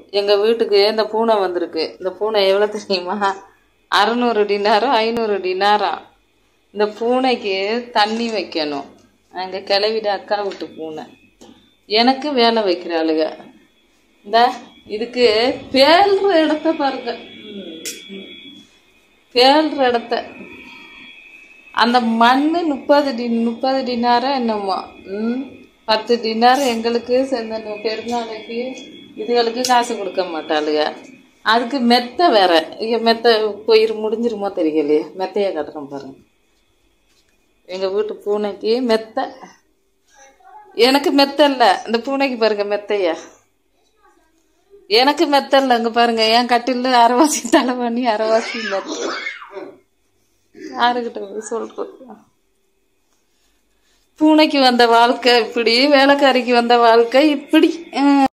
எங்கள் வீட்டுக்கு இந்த பூனை வந்திருக்கு இந்த பூனை எவ்வளோ தெரியுமா அறநூறு டினாரோ ஐநூறு டினாரா இந்த பூனைக்கு தண்ணி வைக்கணும் அங்கே கிளவிட அக்கா வீட்டு பூனை எனக்கு வேலை வைக்கிறாளுங்க இந்த இதுக்கு பேல்ற இடத்த பாருங்க ம், ம். பேல்ற இடத்த அந்த மண்ணு முப்பது டி முப்பது டினாரா என்னமோ ம் பத்து டினார் எங்களுக்கு செந்த பெருநாளைக்கு இதுகளுக்கு காசு கொடுக்க மாட்டாளுங்க அதுக்கு மெத்த வேற இங்க மெத்த போயிரு முடிஞ்சிருமோ தெரியலையே மெத்தைய கட்டுறோம் பாருங்க எங்க வீட்டு பூனைக்கு மெத்த எனக்கு மெத்த இல்ல இந்த பூனைக்கு பாருங்க மெத்தைய எனக்கு மெத்த இல்ல இங்க பாருங்க என் கட்டில அரைவாசி தலைவாணி அரைவாசி மெத்த யாருக்கிட்ட போய் சொல்றது பூனைக்கு வந்த வாழ்க்கை இப்படி வேலைக்காரிக்கு வந்த வாழ்க்கை இப்படி ஹம்.